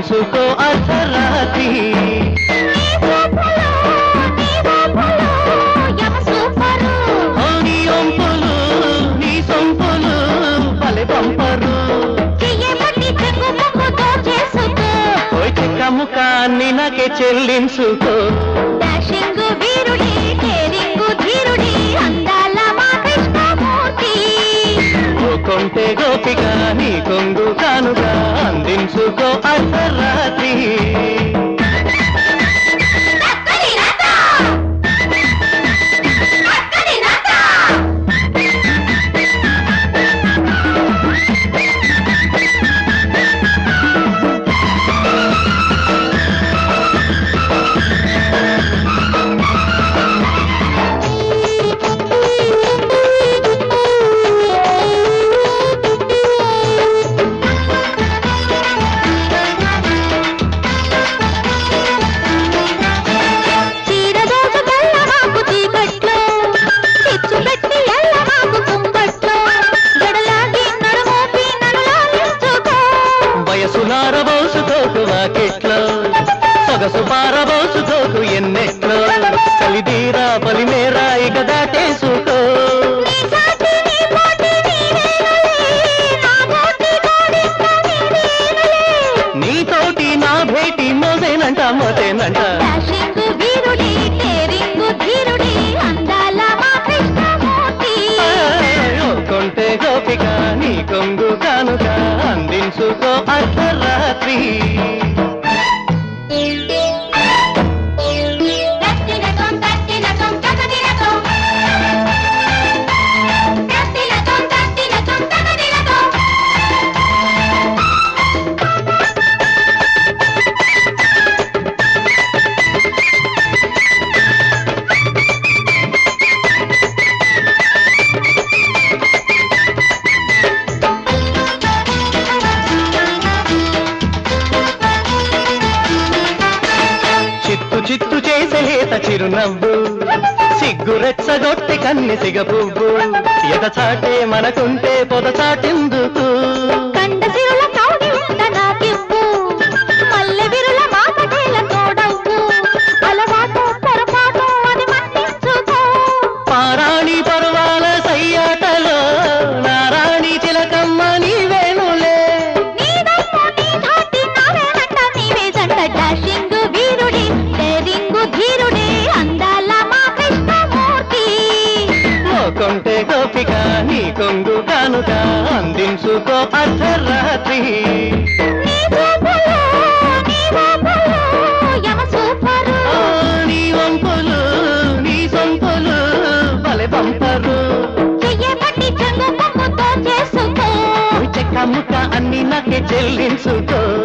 అందించుకో అర్ధరాత్రి ఓ నీ ఒంపులు నీ సొంపులు పలె పంపరు ఓయ్ చెక్క ముఖాన్ని నాకే చెల్లించుకో ఓ కొంటే గోపిక నీ కొంగు కానుగా అందించుకో అర్ధరాత్రి వయసు నారబోసుకోకు వాకిట్లో సొగసు పారబోసుకోకు ఎన్నెట్లో కలిదీరా పలిమేరా ఇక దాటేసుకో నీతోటి నా భేటీ మోసేనంట మోసేనంట ఓ కొంటే గోపిక నీ కొంగు కానుక అందించుకో అర్ధరాత్రి చిత్తు చిత్తు చేసే లేత చిరునవ్వు సిగ్గు రెచ్చగొట్టి కన్ని సిగ పువ్వు ఎద చాటే మనకుంటే పొద చాటెందుకు కండ సిరుల కౌడి ఉండ నాకివ్వు మల్లె విరుల మాటేల తోడవ్వు అలవాటు పొరపాటు అది మన్నించుకో పారాణి పర్వాల సయ్యాటలో నారాణి చిలకమ్మ నీవేనులే నీదమ్ము నీ ధాటి నావేనంట నీవే జంట డాషింగ్ వీరుడి డేరింగు ధీరుడే అందాల మా కృష్ణమూర్తి మోకొంటే గోపిక నీ కొంగు కానుక అందించుకో అర్ధరాత్రి నీ చూపులు నీ ఊపులు యమ సూపరు ఓ, నీ వంపులు నీ సొంపులు పలె పంపరు చెయ్యబట్టి చెంగు కొమ్ముతో చేసుకో చెక్క ముక్క అన్ని నాకే చెల్లించుకో